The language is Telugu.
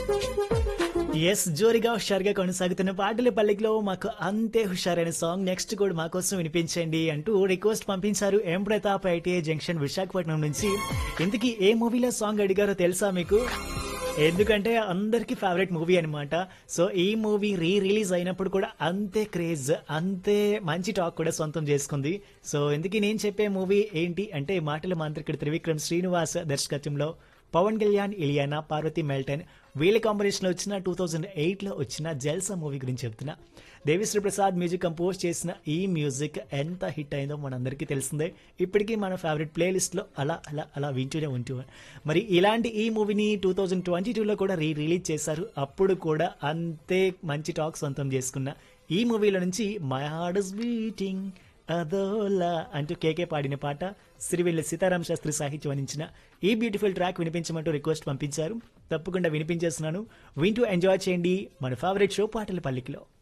ఎస్ జోరిగా హుషారుగా కొనసాగుతున్న పాటల పల్లికిలో మాకు అంతే హుషారైన సాంగ్ నెక్స్ట్ కూడా మా కోసం వినిపించండి అంటూ రిక్వెస్ట్ పంపించారు M Pratap ITI junction Visakhapatnam నుంచి ఇంతకీ ఏ మూవీలో సాంగ్ అడిగారో తెలుసా మీకు ఎందుకంటే అందరికి ఫేవరెట్ మూవీ అనమాట సో ఈ మూవీ రీ రిలీజ్ అయినప్పుడు కూడా అంతే క్రేజ్ అంతే మంచి టాక్ కూడా సొంతం చేసుకుంది సో ఎందుకు నేను చెప్పే మూవీ ఏంటి అంటే మాటల మాంత్రికుడు త్రివిక్రమ్ శ్రీనివాస్ దర్శకత్వంలో పవన్ కళ్యాణ్ ఇలియానా పార్వతి మెల్టన్ వీళ్ళ కాంబినేషన్లో వచ్చిన టూ థౌజండ్ ఎయిట్లో వచ్చిన జల్సా మూవీ గురించి చెప్తున్నా దేవిశ్రీ ప్రసాద్ మ్యూజిక్ కంపోజ్ చేసిన ఈ మ్యూజిక్ ఎంత హిట్ అయిందో మనందరికీ తెలిసిందే ఇప్పటికీ మన ఫేవరెట్ ప్లేలిస్ట్లో అలా అలా అలా వింటూనే ఉంటూ మరి ఇలాంటి ఈ మూవీని టూ థౌజండ్ ట్వంటీ టూలో కూడా రీ రిలీజ్ చేశారు అప్పుడు కూడా అంతే మంచి టాక్ సొంతం చేసుకున్న ఈ మూవీలో నుంచి మై హార్ట్ ఇస్ బీటింగ్ అదోలా అంటూ కేకే పాడిన పాట సిరివెల్లి సీతారాం శాస్త్రి సాహిత్యం అందించిన ఈ బ్యూటిఫుల్ ట్రాక్ వినిపించమంటూ రిక్వెస్ట్ పంపించారు తప్పకుండా వినిపించేస్తున్నాను వింటూ ఎంజాయ్ చేయండి మన ఫేవరెట్ షో పాటల పల్లికిలో